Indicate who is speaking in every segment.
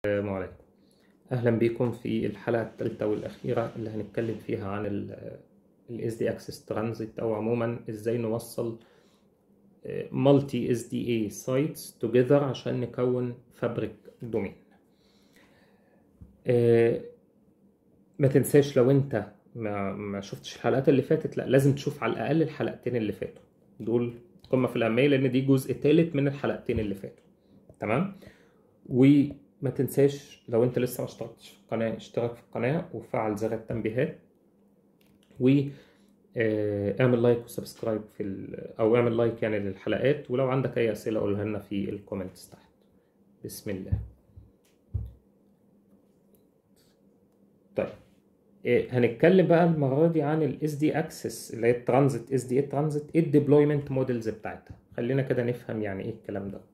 Speaker 1: السلام عليكم أهلا بكم في الحلقة الثالثة والأخيرة اللي هنتكلم فيها عن ال SD Access Transit أو عموما إزاي نوصل multi SDA sites together عشان نكون فابريك دومين ما تنساش لو انت ما, ما شفتش الحلقات اللي فاتت لا لازم تشوف على الأقل الحلقتين اللي فاتوا دول قمة في الأهمية لأن دي جزء ثالث من الحلقتين اللي فاتوا تمام وما تنساش لو انت لسه ما اشتركتش في القناة اشترك في القناة وفعل زر التنبيهات و اعمل لايك وسبسكرايب في او اعمل لايك يعني للحلقات ولو عندك اي اسئله قولها لنا في الكومنتس تحت بسم الله طيب هنتكلم بقى المره دي عن الاس دي اكسس اللي هي الترانزيت اس دي اي ترانزيت ايه الديبلويمنت موديلز بتاعتها خلينا كده نفهم يعني ايه الكلام ده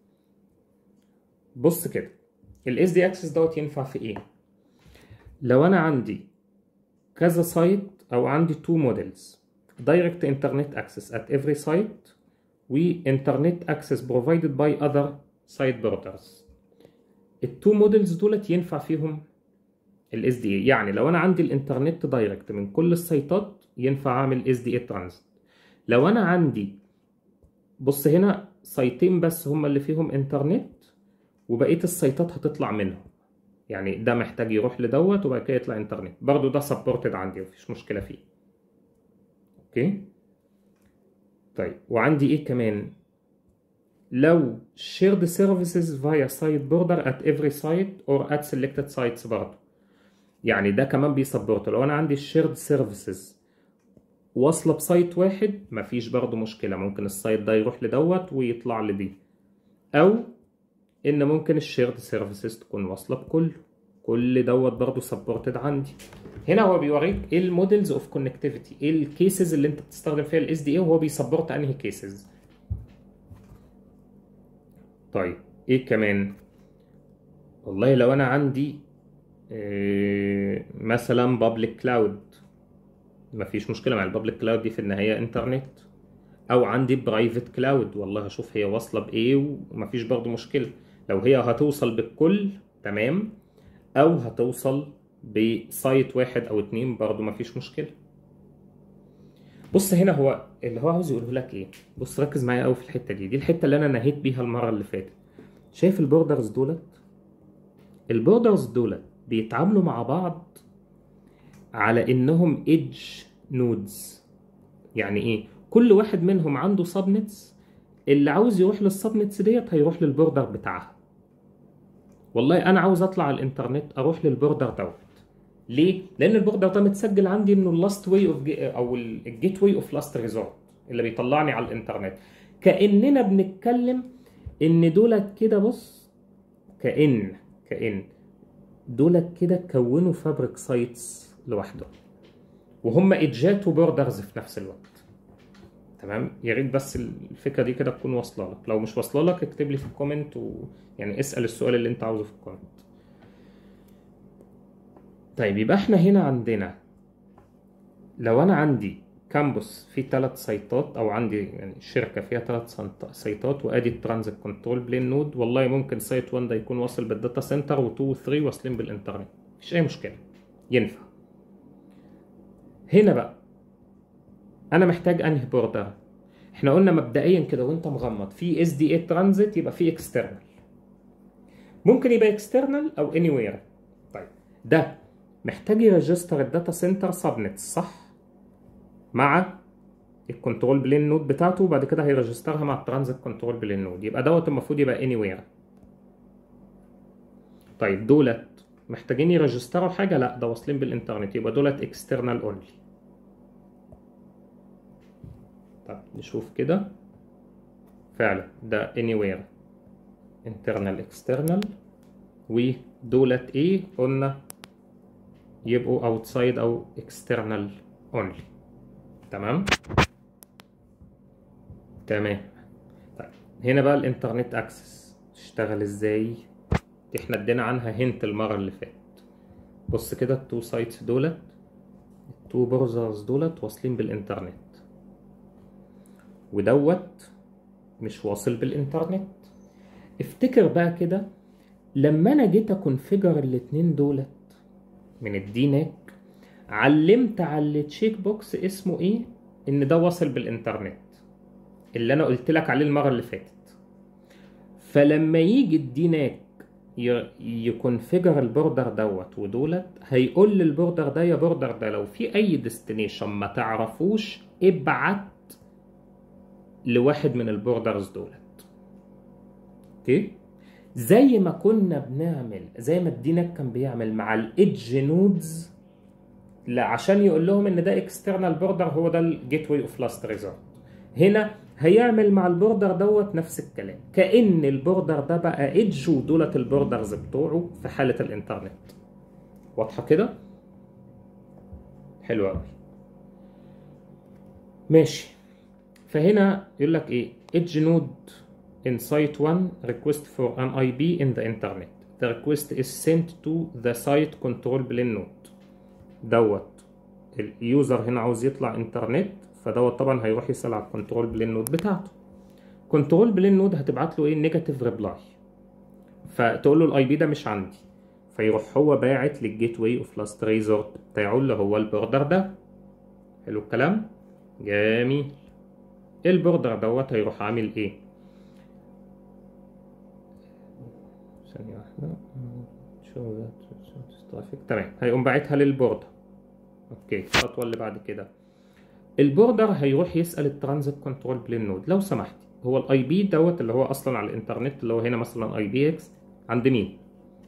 Speaker 1: بص كده الاس دي اكسس دوت ينفع في ايه لو انا عندي كذا سايت او عندي تو موديلز direct internet access at every site و internet access provided by other site builders التو موديلز دولت ينفع فيهم الاس دي اي يعني لو انا عندي الانترنت دايركت من كل السايتات ينفع اعمل اس دي اي ترانزيت لو انا عندي بص هنا سايتين بس هما اللي فيهم انترنت وبقيه السايتات هتطلع منهم يعني ده محتاج يروح لدوت وبعد كده يطلع انترنت برضو ده سبورتد عندي مفيش مشكله فيه اوكي طيب وعندي ايه كمان لو shared services via site border at every site or at selected sites برضو يعني ده كمان بيسبورت لو انا عندي shared services واصله بسايت واحد مفيش برضو مشكله ممكن السايت ده يروح لدوت ويطلع لدي او ان ممكن الشيرد سيرفيسز تكون واصله بكله كل دوت برضه سبورتد عندي هنا هو بيوريك ايه المودلز اوف كونكتيفيتي ايه الكيسز اللي انت بتستخدم فيها الاس دي اي وهو بيسبورت انهي كيسز طيب ايه كمان والله لو انا عندي إيه مثلا بابليك كلاود مفيش مشكله مع البابليك كلاود دي في النهايه انترنت او عندي برايفت كلاود والله هشوف هي واصله بايه ومفيش برضه مشكله لو هي هتوصل بالكل تمام او هتوصل بسايت واحد او اتنين برضه مفيش مشكله بص هنا هو اللي هو عاوز يقوله لك ايه بص ركز معايا قوي في الحته دي دي الحته اللي انا نهيت بيها المره اللي فاتت شايف البوردرز دولت البوردرز دولت بيتعاملوا مع بعض على انهم ايدج نودز يعني ايه كل واحد منهم عنده سبنتس اللي عاوز يروح للسبنتس ديت هيروح للبوردر بتاعها والله انا عاوز اطلع على الانترنت اروح للبوردر دوت ليه لان البوردر ده متسجل عندي انه اللاست واي اوف او الجيت واي اوف لاست ريزورت اللي بيطلعني على الانترنت كاننا بنتكلم ان دولت كده بص كان كان دولت كده كونوا فابريك سايتس لوحدهم وهم ايدجات وبوردرز في نفس الوقت تمام يا ريت بس الفكره دي كده تكون واصله لك لو مش واصله لك اكتب لي في الكومنت ويعني اسال السؤال اللي انت عاوزه في الكومنت طيب يبقى احنا هنا عندنا لو انا عندي كامبوس فيه ثلاث سايتات او عندي يعني شركه فيها ثلاث سايتات وادي الترانزيت كنترول بلين نود والله ممكن سايت 1 ده يكون واصل بالداتا سنتر و2 و3 واصلين بالانترنت مفيش اي مشكله ينفع هنا بقى انا محتاج انهي بوردر احنا قلنا مبدئيا كده وانت مغمض في اس دي اي ترانزيت يبقى في اكسترنال ممكن يبقى اكسترنال او اني وير طيب ده محتاج يريجستر الداتا سنتر سبنتس صح مع الكنترول بلين نود بتاعته وبعد كده هيريجسترها مع الترانزيت كنترول بلين نود يبقى دوت المفروض يبقى اني وير طيب دولت محتاجين يريجستروا حاجه لا ده واصلين بالانترنت يبقى دولت اكسترنال اونلي طب نشوف كده فعلا ده anywhere internal external ودولت ايه قلنا يبقوا outside او external only تمام تمام طيب هنا بقى الانترنت اكسس تشتغل ازاي احنا ادينا عنها هنت المره اللي فاتت بص كده التو سايتس دولت التو بروزرز دولت واصلين بالانترنت ودوت مش واصل بالانترنت افتكر بقى كده لما انا جيت اكونفيجر الاتنين دولت من الديناك علمت على التشيك بوكس اسمه ايه ان ده واصل بالانترنت اللي انا قلت لك عليه المره اللي فاتت فلما يجي الديناك يكونفيجر البوردر دوت ودولت هيقول للبوردر ده يا بوردر ده لو في اي ديستنيشن ما تعرفوش ابعت لواحد من البوردرز دولت اوكي زي ما كنا بنعمل زي ما الدينك كان بيعمل مع الايدج نودز لا عشان يقول لهم ان ده اكسترنال بوردر هو ده الجيت واي اوف لاست ريزورت هنا هيعمل مع البوردر دوت نفس الكلام كأن البوردر ده بقى ايدج ودولت البوردرز بتوعه في حالة الانترنت واضحة كده؟ حلو قوي ماشي فهنا يقول لك ايه ايدج نود in site 1 request for an IP in the internet the request is sent to the site control plane node دوت اليوزر هنا عاوز يطلع انترنت فدوت طبعا هيروح يسال على الكنترول بلين نود بتاعته كنترول بلين نود هتبعت له ايه نيجاتيف ريبلاي فتقول له الاي بي ده مش عندي فيروح هو باعت للجيت واي اوف لاست ريزورت بتاعه اللي هو البوردر ده حلو الكلام جميل البوردر دوت هيروح عامل ايه ثانية واحدة شو ترافيك تمام هيقوم باعتها للبوردر اوكي الخطوة اللي بعد كده البوردر هيروح يسال الترانزيت كنترول بلين نود لو سمحتي هو الاي بي دوت اللي هو اصلا على الانترنت اللي هو هنا مثلا اي بي اكس عند مين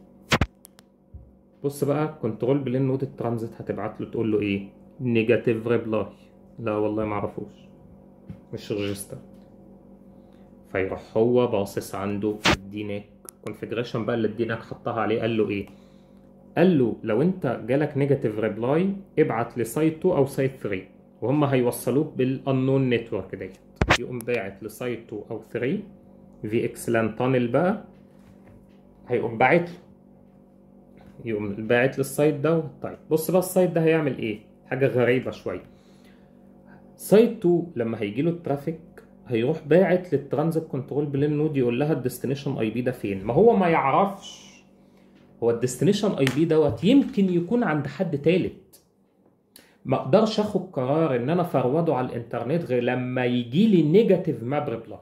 Speaker 1: بص بقى كنترول بلين نود الترانزيت هتبعت له تقول له ايه نيجاتيف ريبلاي لا والله ما اعرفوش مش ريجستر فيروح هو باصص عنده في الديناك كونفيجريشن بقى اللي الديناك حطها عليه قال له ايه قال له لو انت جالك نيجاتيف ريبلاي ابعت لسايت 2 او سايت 3 وهم هيوصلوك بالانون نتورك ديت يقوم باعت لسايت 2 او 3 في اكس لان تانل بقى هيقوم باعت له يقوم باعت للسايت ده طيب بص بقى السايت ده هيعمل ايه حاجه غريبه شويه سايت 2 لما هيجي له الترافيك هيروح باعت للترانزيت كنترول بلين نود يقول لها الديستنيشن اي بي ده فين ما هو ما يعرفش هو الديستنيشن اي بي دوت يمكن يكون عند حد تالت ما اقدرش اخد قرار ان انا فروده على الانترنت غير لما يجي لي نيجاتيف ماب ريبلاي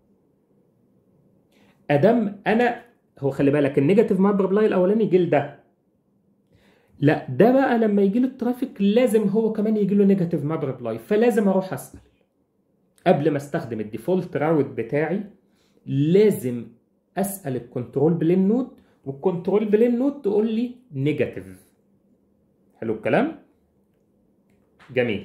Speaker 1: ادم انا هو خلي بالك النيجاتيف ماب ريبلاي الاولاني جه ده لا ده بقى لما يجي له الترافيك لازم هو كمان يجي له نيجاتيف ماب ريبلاي فلازم اروح اسال قبل ما استخدم الديفولت راوت بتاعي لازم اسال الكنترول بلين نود والكنترول بلين نود تقول لي نيجاتيف حلو الكلام جميل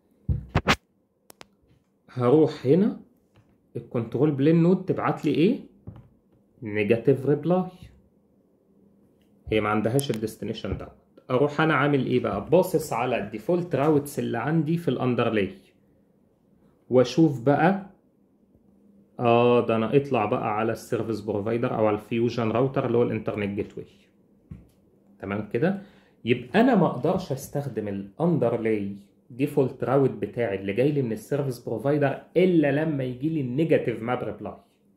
Speaker 1: هروح هنا الكنترول بلين نود تبعت لي ايه نيجاتيف ريبلاي هي ما عندهاش الديستنيشن ده اروح انا عامل ايه بقى باصص على الديفولت راوتس اللي عندي في الاندرلاي واشوف بقى اه ده انا اطلع بقى على السيرفيس بروفايدر او على الفيوجن راوتر اللي هو الانترنت جيت واي تمام كده يبقى انا ما اقدرش استخدم الاندرلاي ديفولت راوت بتاعي اللي جاي لي من السيرفيس بروفايدر الا لما يجي لي النيجاتيف ماب ريبلاي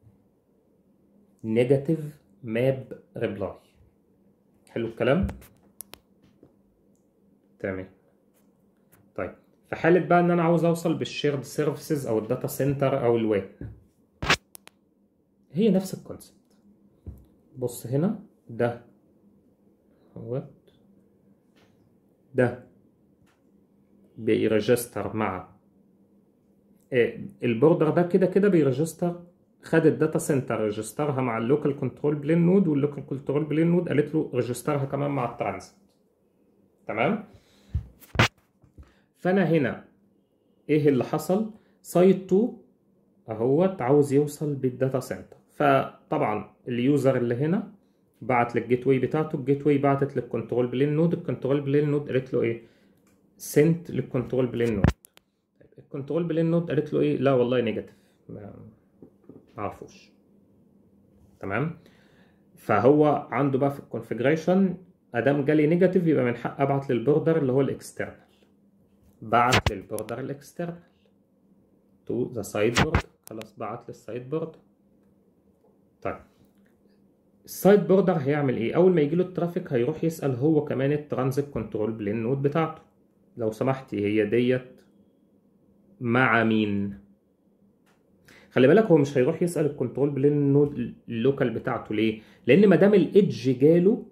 Speaker 1: نيجاتيف ماب ريبلاي حلو الكلام تمام طيب في حالة بقى ان انا عاوز اوصل بالشيرد سيرفيسز او الداتا سنتر او الويب هي نفس الكونسبت بص هنا ده اهوت ده بيرجستر مع البوردر ده كده كده بيرجستر خد الداتا سنتر ريجسترها مع اللوكال كنترول بلين نود واللوكال كنترول بلين نود قالت له ريجسترها كمان مع الترانزيت تمام فانا هنا ايه اللي حصل سايت 2 اهوت عاوز يوصل بالداتا سنتر فطبعا اليوزر اللي هنا بعت للجيت واي بتاعته الجيت واي بعتت للكنترول بلين نود الكنترول بلين نود قالت له ايه سنت للكنترول بلين نود الكنترول بلين نود قالت له ايه لا والله نيجاتيف ما معرفوش تمام فهو عنده بقى في الكونفيجريشن ادام جالي نيجاتيف يبقى من حق ابعت للبوردر اللي هو الاكسترنال بعت للبوردر الاكسترنال تو ذا سايد بوردر خلاص بعت للسايد بوردر طيب السايت بوردر هيعمل ايه اول ما يجي له الترافيك هيروح يسال هو كمان الترانزيت كنترول بلين نود بتاعته لو سمحتي هي ديت مع مين خلي بالك هو مش هيروح يسال الكنترول بلين نود اللوكال بتاعته ليه لان ما دام الايدج جاله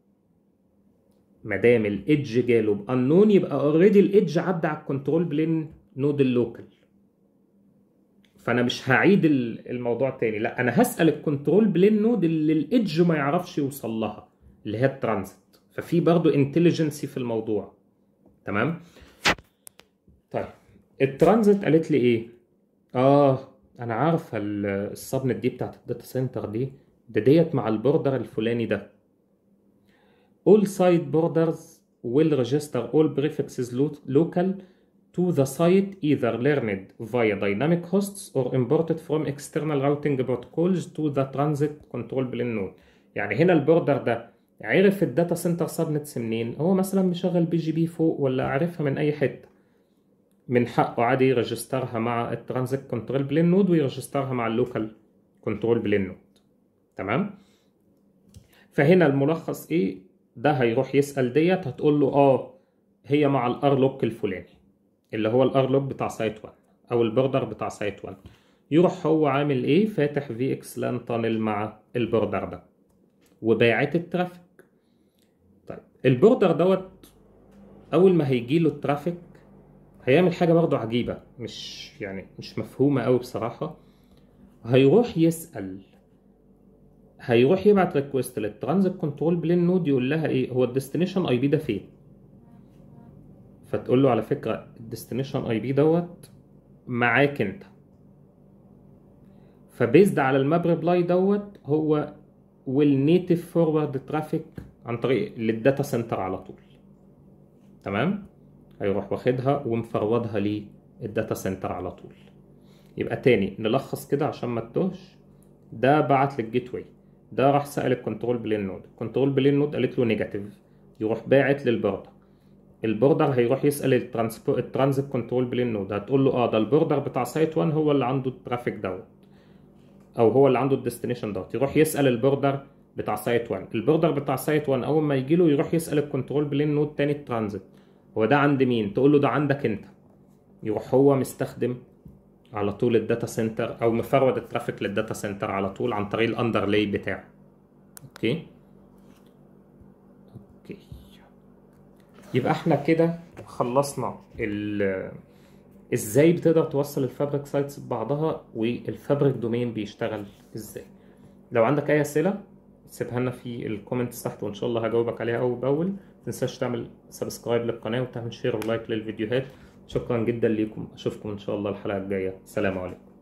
Speaker 1: ما دام الايدج جاله بانون يبقى اوريدي الايدج عدى على الكنترول بلين نود اللوكال فانا مش هعيد الموضوع تاني لا انا هسال الكنترول بلين نود اللي الايدج ما يعرفش يوصل لها اللي هي الترانزيت ففي برضه انتليجنسي في الموضوع تمام طيب الترانزيت قالت لي ايه اه انا عارفه السبنت دي بتاعت الداتا سنتر دي ده ديت مع البوردر الفلاني ده all site borders will register all prefixes local to the site either learned via dynamic hosts or imported from external routing protocols to the transit control plane node يعني هنا البوردر ده عرف الداتا سنتر سبنتس منين هو مثلا مشغل بي جي بي فوق ولا عارفها من اي حته من حقه عادي يرجسترها مع الترانزيت كنترول بلين نود ويرجسترها مع اللوكال كنترول بلين نود تمام فهنا الملخص ايه ده هيروح يسال ديت هتقول له اه هي مع الار لوك الفلاني اللي هو الار لوك بتاع سايت 1 او البوردر بتاع سايت 1 يروح هو عامل ايه فاتح في اكس لان تانل مع البوردر ده وباعت الترافيك طيب البوردر دوت اول ما هيجي له الترافيك هيعمل حاجه برضه عجيبه مش يعني مش مفهومه قوي بصراحه هيروح يسال هيروح يبعت ريكوست للترانزيت كنترول بلين نود يقول لها ايه هو الديستنيشن اي بي ده فين فتقول له على فكره الديستنيشن اي بي دوت معاك انت فبيزد على الماب ريبلاي دوت هو والنيتف فورورد ترافيك عن طريق للداتا سنتر على طول تمام هيروح واخدها ومفروضها للداتا سنتر على طول يبقى تاني نلخص كده عشان ما تتوهش ده بعت للجيت واي ده راح سأل الكنترول بلين نود الكنترول بلين نود قالت له نيجاتيف يروح باعت للبوردر البوردر هيروح يسأل الترانسبو الترانزيت كنترول بلين نود هتقول له اه ده البوردر بتاع سايت 1 هو اللي عنده الترافيك دوت او هو اللي عنده الديستنيشن دوت يروح يسأل البوردر بتاع سايت 1 البوردر بتاع سايت 1 اول ما يجي له يروح يسأل الكنترول بلين نود تاني الترانزيت هو ده عند مين تقول له ده عندك انت يروح هو مستخدم على طول الداتا سنتر او مفرود الترافيك للداتا سنتر على طول عن طريق الاندرلاي بتاعه اوكي اوكي يبقى احنا كده خلصنا ال ازاي بتقدر توصل الفابريك سايتس ببعضها والفابريك دومين بيشتغل ازاي لو عندك اي اسئله سيبها لنا في الكومنتس تحت وان شاء الله هجاوبك عليها اول باول متنساش تعمل سبسكرايب للقناه وتعمل شير ولايك للفيديوهات شكرا جدا ليكم اشوفكم ان شاء الله الحلقه الجايه سلام عليكم